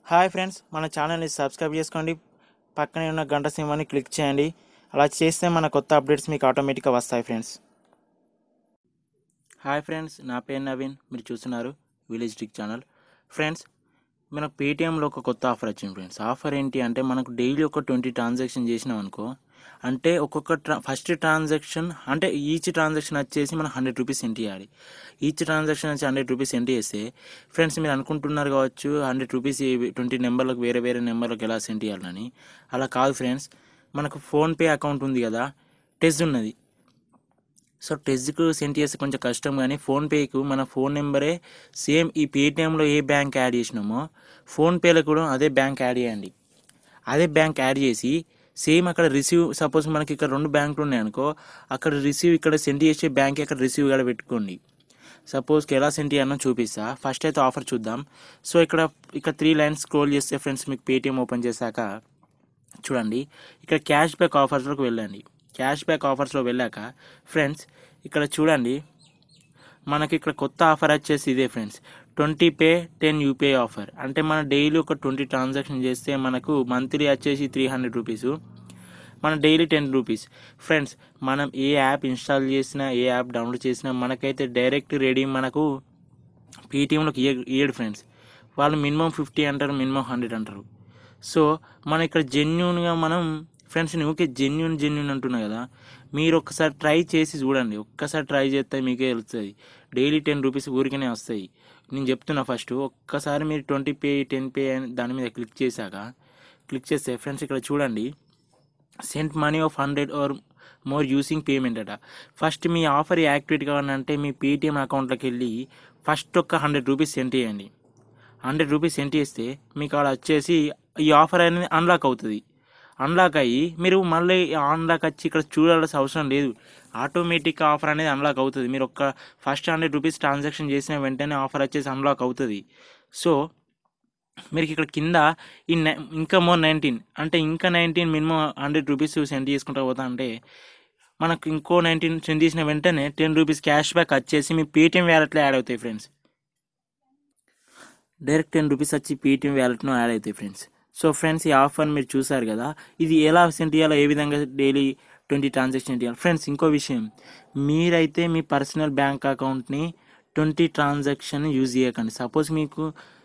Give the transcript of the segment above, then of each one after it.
hi friends మన ఛానల్ని subscribe చేసుకోండి పక్కనే ఉన్న గంట సింహాన్ని క్లిక్ చేయండి అలా చేస్తే మన కొత్త అప్డేట్స్ మీకు ఆటోమేటిక్గా వస్తాయి ఫ్రెండ్స్ హాయ్ ఫ్రెండ్స్ నా పేరు నవీన్ మీరు చూస్తున్నారు విలేజ్ డిక్ ఛానల్ ఫ్రెండ్స్ మనకు పేటిఎంలో ఒక కొత్త ఆఫర్ వచ్చింది ఫ్రెండ్స్ ఆఫర్ ఏంటి అంటే మనకు డైలీ ఒక ట్వంటీ ట్రాన్సాక్షన్ చేసినాం అనుకో అంటే ఒక్కొక్క ట్రా ఫస్ట్ ట్రాన్సాక్షన్ అంటే ఈచ్ ట్రాన్సాక్షన్ వచ్చేసి మనం హండ్రెడ్ రూపీస్ ఎంటీ చేయాలి ఈచ్ ట్రాన్సాక్షన్ వచ్చి హండ్రెడ్ రూపీస్ ఎంటీ చేస్తే ఫ్రెండ్స్ మీరు అనుకుంటున్నారు కావచ్చు హండ్రెడ్ రూపీస్ ట్వంటీ నెంబర్లకు వేరే వేరే నెంబర్లకు ఎలా సెండ్ చేయాలని అలా కాదు ఫ్రెండ్స్ మనకు ఫోన్పే అకౌంట్ ఉంది కదా టెస్ట్ ఉన్నది సో టెస్ట్కు సెండ్ చేస్తే కొంచెం కష్టం కానీ ఫోన్పేకు మన ఫోన్ నెంబరే సేమ్ ఈ పేటిఎంలో ఏ బ్యాంక్ యాడ్ చేసినామో ఫోన్పేలో కూడా అదే బ్యాంక్ యాడ్ చేయండి అదే బ్యాంక్ యాడ్ చేసి సేమ్ అక్కడ రిసీవ్ సపోజ్ మనకి ఇక్కడ రెండు బ్యాంకులు ఉన్నాయనుకో అక్కడ రిసీవ్ ఇక్కడ సెండ్ చేసే బ్యాంక్ అక్కడ రిసీవ్ కూడా పెట్టుకోండి సపోజ్కి ఎలా సెండ్ చేయాలో చూపిస్తా ఫస్ట్ అయితే ఆఫర్ చూద్దాం సో ఇక్కడ ఇక్కడ త్రీ లైన్స్ స్క్రోల్ చేస్తే ఫ్రెండ్స్ మీకు పేటిఎం ఓపెన్ చేశాక చూడండి ఇక్కడ క్యాష్ బ్యాక్ ఆఫర్స్లోకి వెళ్ళండి క్యాష్ బ్యాక్ ఆఫర్స్లో వెళ్ళాక ఫ్రెండ్స్ ఇక్కడ చూడండి మనకి ఇక్కడ కొత్త ఆఫర్ వచ్చేసి ఇదే friends twenty pay ten UPI offer అంటే మన డైలీ ఒక ట్వంటీ ట్రాన్సాక్షన్ చేస్తే మనకు మంత్లీ వచ్చేసి త్రీ హండ్రెడ్ రూపీస్ మన డైలీ టెన్ రూపీస్ ఫ్రెండ్స్ మనం ఏ యాప్ ఇన్స్టాల్ చేసినా ఏ యాప్ డౌన్లోడ్ చేసినా మనకైతే డైరెక్ట్ రెడీ మనకు పేటీఎంలోకి ఇయ్యడు ఫ్రెండ్స్ వాళ్ళు మినిమం ఫిఫ్టీ అంటారు మినిమం హండ్రెడ్ అంటారు సో మన ఇక్కడ జెన్యున్గా మనం ఫ్రెండ్స్ నేను ఓకే జెన్యున్ జెన్యున్ అంటున్నా కదా మీరు ఒక్కసారి ట్రై చేసి చూడండి ఒక్కసారి ట్రై చేస్తే మీకే తెలుస్తుంది డైలీ టెన్ రూపీస్ ఊరికనే వస్తాయి నేను చెప్తున్నా ఫస్ట్ ఒక్కసారి మీరు ట్వంటీ పే టెన్ పే అని దాని మీద క్లిక్ చేశాక క్లిక్ చేస్తే ఫ్రెండ్స్ ఇక్కడ చూడండి sent money of hundred or more using payment అట ఫస్ట్ మీ ఆఫర్ యాక్టివేట్ కావాలంటే మీ పేటిఎం అకౌంట్లోకి వెళ్ళి ఫస్ట్ ఒక హండ్రెడ్ రూపీస్ సెండ్ చేయండి హండ్రెడ్ రూపీస్ సెండ్ చేస్తే మీకు అక్కడ వచ్చేసి ఈ ఆఫర్ అనేది అన్లాక్ అవుతుంది అన్లాక్ అయ్యి మీరు మళ్ళీ అన్లాక్ వచ్చి ఇక్కడ చూడాల్సిన అవసరం లేదు ఆటోమేటిక్ ఆఫర్ అనేది అన్లాక్ అవుతుంది మీరు ఒక్క ఫస్ట్ హండ్రెడ్ రూపీస్ ట్రాన్సాక్షన్ చేసిన వెంటనే ఆఫర్ వచ్చేసి అన్లాక్ అవుతుంది సో మీరు ఇక్కడ కింద ఈ నై- ఇంకా మోర్ నైన్టీన్ అంటే ఇంకా nineteen minimum hundred rupees send చేసుకుంటా పోతా అంటే మనకు ఇంకో నైన్టీన్ సెండ్ చేసిన వెంటనే టెన్ రూపీస్ క్యాష్ బ్యాక్ వచ్చేసి మీ పేటిఎం వ్యాలెట్లో యాడ్ అవుతాయి ఫ్రెండ్స్ డైరెక్ట్ టెన్ రూపీస్ వచ్చి పేటిఎం వ్యాలెట్ను యాడ్ అవుతాయి ఫ్రెండ్స్ సో ఫ్రెండ్స్ ఈ ఆఫర్ మీరు చూసారు కదా ఇది ఎలా సెండ్ చేయాలో ఏ విధంగా డైలీ ట్వంటీ ట్రాన్సాక్షన్ చేయాలి ఫ్రెండ్స్ ఇంకో విషయం మీరైతే మీ పర్సనల్ బ్యాంక్ అకౌంట్ని ట్వంటీ ట్రాన్సాక్షన్ యూజ్ చేయకండి సపోజ్ మీకు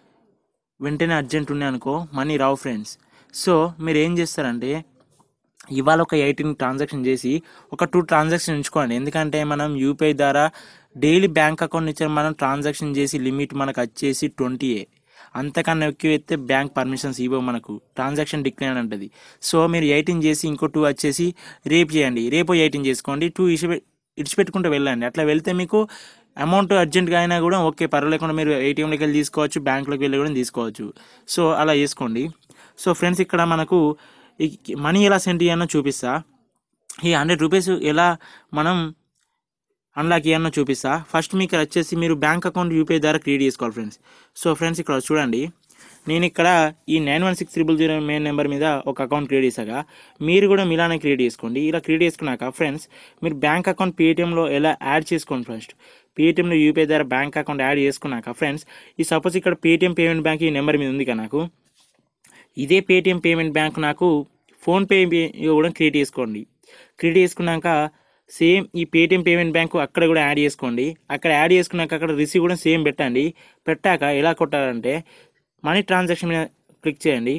వెంటనే అర్జెంట్ ఉన్నాయి అనుకో మనీ రావు ఫ్రెండ్స్ సో మీరు ఏం చేస్తారంటే ఇవాళ ఒక ఎయిటీన్ ట్రాన్సాక్షన్ చేసి ఒక టూ ట్రాన్సాక్షన్ ఉంచుకోండి ఎందుకంటే మనం యూపీఐ ద్వారా డైలీ బ్యాంక్ అకౌంట్ నుంచి మనం ట్రాన్సాక్షన్ చేసి లిమిట్ మనకు వచ్చేసి ట్వంటీయే అంతకన్నా ఎక్కువ అయితే బ్యాంక్ పర్మిషన్స్ ఇవ్వవు మనకు ట్రాన్సాక్షన్ డిక్లైన్ అంటది సో మీరు ఎయిటీన్ చేసి ఇంకో టూ వచ్చేసి రేపు చేయండి రేపు ఎయిటీన్ చేసుకోండి టూ ఇచ్చి ఇడిచిపెట్టుకుంటూ వెళ్ళండి అట్లా వెళ్తే మీకు అమౌంట్ అర్జెంట్గా అయినా కూడా ఓకే పర్వాలేకుండా మీరు ఏటీఎంలోకి వెళ్ళి తీసుకోవచ్చు బ్యాంకులోకి వెళ్ళి కూడా తీసుకోవచ్చు సో అలా చేసుకోండి సో ఫ్రెండ్స్ ఇక్కడ మనకు ఈ మనీ ఎలా సెండ్ చేయాలో చూపిస్తా ఈ హండ్రెడ్ రూపీస్ ఎలా మనం అన్లాక్ చేయాలో చూపిస్తా ఫస్ట్ మీకు ఇక్కడ వచ్చేసి మీరు బ్యాంక్ అకౌంట్ యూపీఐ ద్వారా క్రియేట్ చేసుకోవాలి ఫ్రెండ్స్ సో ఫ్రెండ్స్ ఇక్కడ చూడండి నేను ఇక్కడ ఈ nine one six triple zero main number మీద ఒక అకౌంట్ క్రియేట్ చేశాక మీరు కూడా మీలానే క్రియేట్ చేసుకోండి ఇలా క్రియేట్ చేసుకున్నాక ఫ్రెండ్స్ మీరు బ్యాంక్ అకౌంట్ పేటిఎంలో ఎలా యాడ్ చేసుకోండి ఫస్ట్ పేటిఎంలో యూపీఐ ద్వారా బ్యాంక్ అకౌంట్ యాడ్ చేసుకున్నాక ఫ్రెండ్స్ ఈ సపోజ్ ఇక్కడ పేటిఎం పేమెంట్ బ్యాంక్ ఈ నెంబర్ మీద ఉంది కదా నాకు ఇదే పేటిఎం పేమెంట్ బ్యాంక్ నాకు ఫోన్పే కూడా క్రియేట్ చేసుకోండి క్రియేట్ చేసుకున్నాక సేమ్ ఈ పేటిఎం పేమెంట్ బ్యాంకు అక్కడ కూడా యాడ్ చేసుకోండి అక్కడ యాడ్ చేసుకున్నాక అక్కడ రిసీవ్ కూడా సేమ్ పెట్టండి పెట్టాక ఎలా కొట్టాలంటే మనీ ట్రాన్సాక్షన్ మీద క్లిక్ చేయండి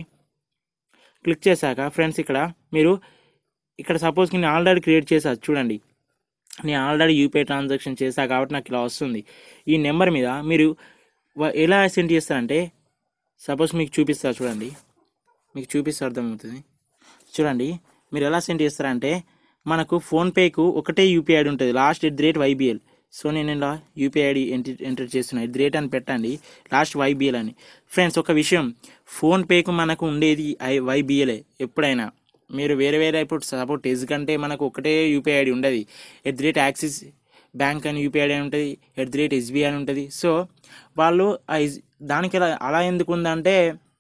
క్లిక్ చేశాక ఫ్రెండ్స్ ఇక్కడ మీరు ఇక్కడ సపోజ్ నేను ఆల్రెడీ క్రియేట్ చేసా చూడండి నేను ఆల్రెడీ యూపీఐ ట్రాన్సాక్షన్ చేశా కాబట్టి నాకు ఇలా వస్తుంది ఈ నెంబర్ మీద మీరు వ- ఎలా సెండ్ చేస్తారంటే సపోజ్ మీకు చూపిస్తా చూడండి మీకు చూపిస్తే అర్థమవుతుంది చూడండి మీరు ఎలా సెండ్ చేస్తారంటే మనకు ఫోన్పేకు ఒకటే యూపీఐ ఐడి ఉంటుంది last at the rate YBL so నేను ఇలా యూపీఐ ఐడి ఎంటర్ ఎంటర్ చేస్తున్నా ఎట్ ది రేట్ అని పెట్టండి లాస్ట్ వైబిఎల్ అని ఫ్రెండ్స్ ఒక విషయం ఫోన్పేకు మనకు ఉండేది ఐ వైబిఎలే ఎప్పుడైనా మీరు వేరే వేరే ఇప్పుడు సపోర్ట్ ఎజ్ కంటే మనకు ఒకటే యూపీఐ ఐడి ఉండదు at the rate Axis bank అని యూపీఐ ఐడి ఉంటుంది ఎట్ ది రేట్ ఎస్బీఐ అని ఉంటుంది సో వాళ్ళు ఆ ఎస్- దానికి అలా అలా ఎందుకు ఉందంటే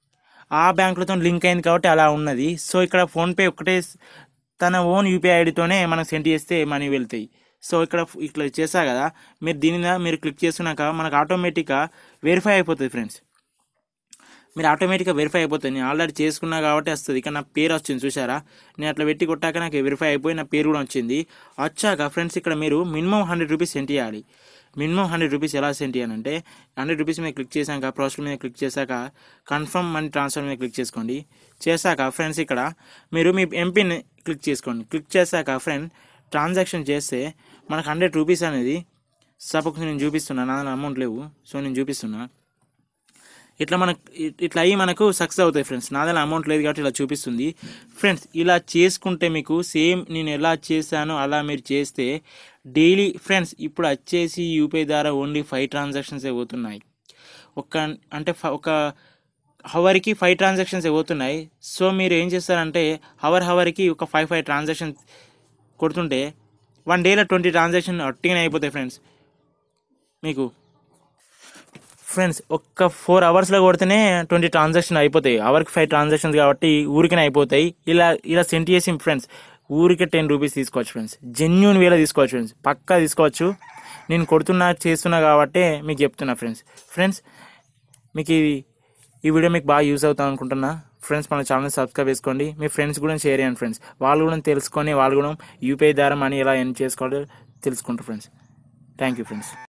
ఆ బ్యాంకులతో లింక్ అయింది కాబట్టి అలా ఉన్నది సో ఇక్కడ ఫోన్పే ఒకటే స్- తన ఓన్ యూపీఐ ఐడితోనే మనం సెండ్ చేస్తే మనీ వెళ్తాయి సో ఇక్కడ ఇట్లా చేసా కదా మీరు దీని మీద మీరు క్లిక్ చేస్తున్నాక మనకు ఆటోమేటిక్గా వెరిఫై అయిపోతుంది ఫ్రెండ్స్ మీరు ఆటోమేటిక్గా వెరిఫై అయిపోతుంది నేను ఆల్రెడీ చేసుకున్నా కాబట్టి వస్తుంది ఇక నా పేరు వచ్చింది చూసారా నేను అట్లా పెట్టి కొట్టాక నాకు వెరిఫై అయిపోయి నా పేరు కూడా వచ్చింది వచ్చాక ఫ్రెండ్స్ ఇక్కడ మీరు మినిమం హండ్రెడ్ రూపీస్ సెండ్ చేయాలి మినిమం హండ్రెడ్ రూపీస్ ఎలా సెండ్ చేయాలంటే హండ్రెడ్ రూపీస్ మీద క్లిక్ చేశాక ప్రాసెస్ మీద క్లిక్ చేశాక కన్ఫర్మ్ మనీ ట్రాన్స్ఫర్ మీద క్లిక్ చేసుకోండి చేశాక ఫ్రెండ్స్ ఇక్కడ మీరు మీ ఎంపిన్ క్లిక్ చేసుకోండి క్లిక్ చేశాక ఫ్రెండ్ ట్రాన్సాక్షన్ చేస్తే మనకు హండ్రెడ్ రూపీస్ అనేది సపోజ్ నేను చూపిస్తున్నా నా అమౌంట్ లేవు సో నేను చూపిస్తున్నా ఇట్లా మనకు ఇట్లా అయ్యి మనకు సక్సెస్ అవుతాయి ఫ్రెండ్స్ నా దగ్గర అమౌంట్ లేదు కాబట్టి ఇలా చూపిస్తుంది ఫ్రెండ్స్ ఇలా చేసుకుంటే మీకు సేమ్ నేను ఎలా చేశానో అలా మీరు చేస్తే డైలీ ఫ్రెండ్స్ ఇప్పుడు వచ్చేసి యూపీఐ ద్వారా ఓన్లీ ఫైవ్ ట్రాన్సాక్షన్స్ అవుతున్నాయి ఒక అంటే ఫ- ఒక హవర్కి ఫైవ్ ట్రాన్సాక్షన్స్ అవుతున్నాయి సో మీరు ఏం చేస్తారంటే హవర్ హవర్కి ఒక ఫైవ్ ఫైవ్ ట్రాన్సాక్షన్ కొడుతుంటే వన్ డేలో ట్వంటీ ట్రాన్సాక్షన్ ఒట్టిగానే అయిపోతాయి ఫ్రెండ్స్ మీకు ఫ్రెండ్స్ ఒక్క ఫోర్ అవర్స్లో కొడితేనే ట్వంటీ ట్రాన్సాక్షన్ అయిపోతాయి అవర్కి ఫైవ్ ట్రాన్సాక్షన్స్ కాబట్టి ఊరికనే అయిపోతాయి ఇలా ఇలా సెండ్ చేసి ఫ్రెండ్స్ ఊరికే టెన్ రూపీస్ తీసుకోవచ్చు ఫ్రెండ్స్ జెన్యున్ వేలో తీసుకోవచ్చు ఫ్రెండ్స్ పక్కా తీసుకోవచ్చు నేను కొడుతున్నా చేస్తున్నా కాబట్టి మీకు చెప్తున్నా ఫ్రెండ్స్ ఫ్రెండ్స్ మీకు ఈ ఈ వీడియో మీకు బాగా యూస్ అవుతాం అనుకుంటున్నా ఫ్రెండ్స్ మన ఛానల్ సబ్స్క్రైబ్ చేసుకోండి మీ ఫ్రెండ్స్ కూడా షేర్ చేయండి ఫ్రెండ్స్ వాళ్ళు కూడా తెలుసుకొని వాళ్ళు కూడా యూపీఐ ద్వారా మనీ ఎలా ఎర్న్ చేసుకోవాలో తెలుసుకుంటారు ఫ్రెండ్స్ థ్యాంక్ యూ ఫ్రెండ్స్